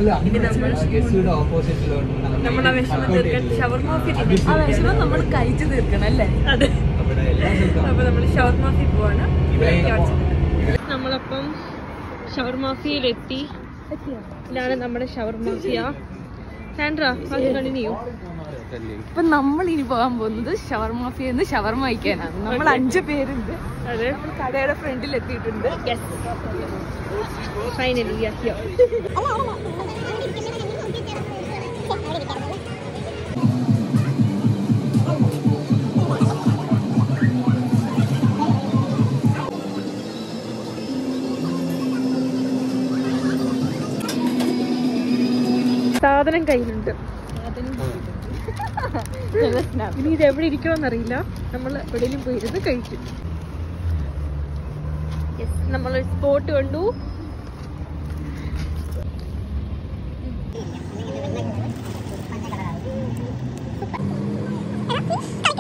ഇനി നമ്മൾ ഓപ്പോസിറ്റിലോട്ട് നമ്മളെ വിഷമം തീർക്കാൻ ഷവർമ ആ വിഷമം നമ്മൾ കഴിച്ചു തീർക്കണം അല്ലേ അതെ അവിടെ എല്ലാം സുഖം. അപ്പൊ നമ്മൾ ഷവർമാഫി പോവാണ് ഇവിടെ നമ്മളപ്പം ഷവർമാഫിയിലെത്തി ഇതാണ് നമ്മുടെ ഷവർമാഫിയ സാൻഡ്ര കണ്ടിന്യൂ ഇപ്പൊ നമ്മൾ ഇനി പോകാൻ പോകുന്നത് ഷവർമാഫിയിൽ നിന്ന് ഷവർമ കഴിക്കാനാണ് നമ്മൾ അഞ്ചു പേരുണ്ട് അതെ നമ്മൾ കടയുടെ ഫ്രണ്ടിൽ എത്തിയിട്ടുണ്ട് ഫൈനലി സാധനം കയ്യിലുണ്ട് ഇനി ഇത് എവിടെ ഇരിക്കണമെന്നറിയില്ല നമ്മൾ എവിടെയെങ്കിലും പോയിരുന്ന് കഴിക്കും യെസ് നമ്മളൊരു സ്പോട്ട് കണ്ടു Super.